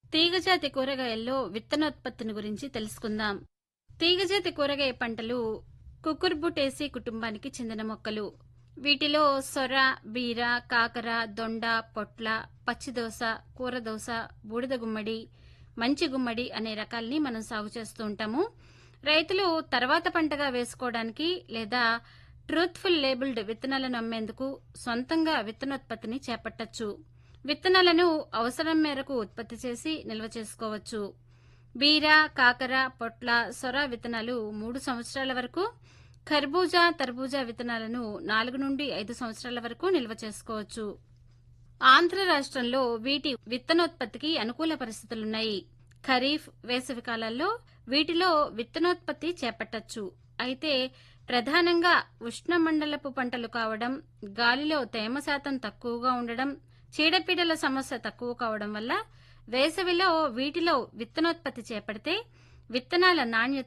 తీగజాతి కూరగాయల్లో విత్తనోత్పత్తిని గురించి తెలుసుకుందాం తీగజాతి కూరగాయ పంటలు కుకుర్బుటేసి కుటుంబానికి చెందిన మొక్కలు వీటిలో సొర బీర కాకర దొండ పొట్ల పచ్చిదోస కూరదోస బూడిద గుమ్మడి మంచి గుమ్మడి అనే రకాల్ని మనం సాగు చేస్తూ ఉంటాము రైతులు తర్వాత పంటగా వేసుకోవడానికి లేదా ట్రూత్ఫుల్ లేబుల్డ్ విత్తనాలను అమ్మేందుకు సొంతంగా విత్తనోత్పత్తిని చేపట్టొచ్చు విత్తనాలను అవసరం మేరకు ఉత్పత్తి చేసి నిల్వ చేసుకోవచ్చు బీర కాకర పొట్ల సొర విత్తనాలు మూడు సంవత్సరాల వరకు ఖర్బూజా తర్బూజా విత్తనాలను నాలుగు నుండి ఐదు సంవత్సరాల వరకు నిల్వ చేసుకోవచ్చు ఆంధ్ర రాష్ట్రంలో వీటి విత్తనోత్పత్తికి అనుకూల పరిస్థితులున్నాయి ఖరీఫ్ వేసవి కాలాల్లో వీటిలో విత్తనోత్పత్తి చేపట్టొచ్చు అయితే ప్రధానంగా ఉష్ణమండలపు పంటలు కావడం గాలిలో తేమ శాతం తక్కువగా ఉండడం చీడపీడల సమస్య తక్కువ కావడం వల్ల వేసవిలో వీటిలో విత్తనోత్పత్తి చేపడితే విత్తనాల నాణ్యత